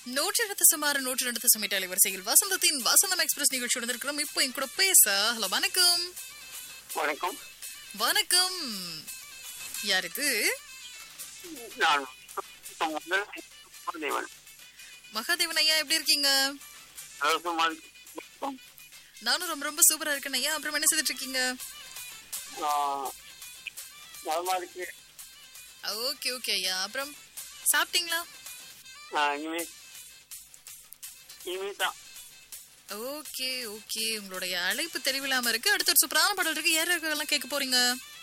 நூற்றி எடுத்து சுமார் நூற்றி எடுத்து சுமிட் அலைவரிசையில் வசந்தத்தின் வசந்தம் எக்ஸ்பிரஸ் நிகழ்ச்சியுடன் இருக்கிறோம் இப்போ என் கூட பேச ஹலோ வணக்கம் வணக்கம் வணக்கம் யார் இது நான் முதல் தேவன் மகாதேவன் ஐயா எப்படி இருக்கீங்க அரசுமாரி நானும் ரொம்ப ரொம்ப சூப்பரா இருக்கேன் ஐயா அப்புறம் என்ன செய்துட்டு இருக்கீங்க நலமாதிக்கு ஓகே ஓகே ஐயா அப்புறம் சாப்பிட்டீங்களா இனிமே இனிமே தான் ஓகே ஓகே உங்களுடைய அழைப்பு தெளிவில்லாம இருக்கு அடுத்த ஒரு சூப்பரான பாடல் இருக்கு யார் யாருக்கெல்லாம் கேட்க போறீங்க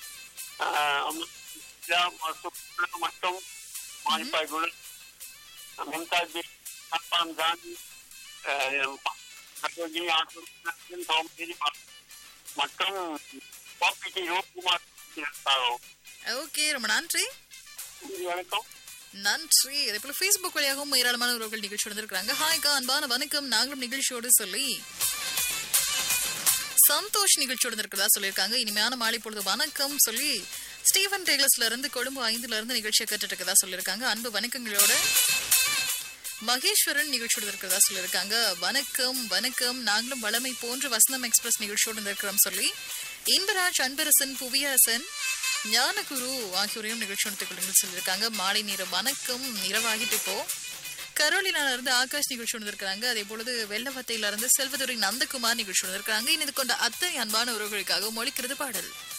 மட்டும் மானிப்பாய் குழல் மும்தாஜ் அப்பாம் காந்தி சரோஜினி ஆசிரியர் சௌமேரி மற்றும் பாப்பிட்டி ரோகுமார் ஓகே ரொம்ப நன்றி வணக்கம் நன்றி அதே போல Facebook வழியாகவும் ஏராளமான உறவுகள் நிகழ்ச்சி வந்திருக்காங்க ஹாய்க்கா அன்பான வணக்கம் நாங்களும் நிகழ்ச்சியோடு சொல்லி சந்தோஷ் நிகழ்ச்சியோடு இருக்கிறதா சொல்லியிருக்காங்க இனிமையான மாலை பொழுது வணக்கம் சொல்லி ஸ்டீவன் டெய்லர்ஸ்ல இருந்து கொழும்பு ஐந்துல இருந்து நிகழ்ச்சியை கேட்டுட்டு இருக்கதா சொல்லியிருக்காங்க அன்பு வணக்கங்களோட மகேஸ்வரன் நிகழ்ச்சியோடு இருக்கிறதா சொல்லியிருக்காங்க வணக்கம் வணக்கம் நாங்களும் வளமை போன்று வசந்தம் எக்ஸ்பிரஸ் நிகழ்ச்சியோடு இருக்கிறோம் சொல்லி இன்பராஜ் அன்பரசன் புவியரசன் ஞானகுரு ஆகியோரையும் நிகழ்ச்சி கொள்ளுங்கள் சொல்லியிருக்காங்க மாலை நேர வணக்கம் இரவாகிட்டு இப்போ கரோலினால இருந்து ஆகாஷ் நிகழ்ச்சி வந்திருக்காங்க அதே பொழுது வெள்ளவத்தையில இருந்து செல்வதுரை நந்தகுமார் நிகழ்ச்சி வந்திருக்காங்க இணைந்து கொண்ட அத்தனை அன்பான உறவுகளுக்காக மொழிக்கிறது பாடல்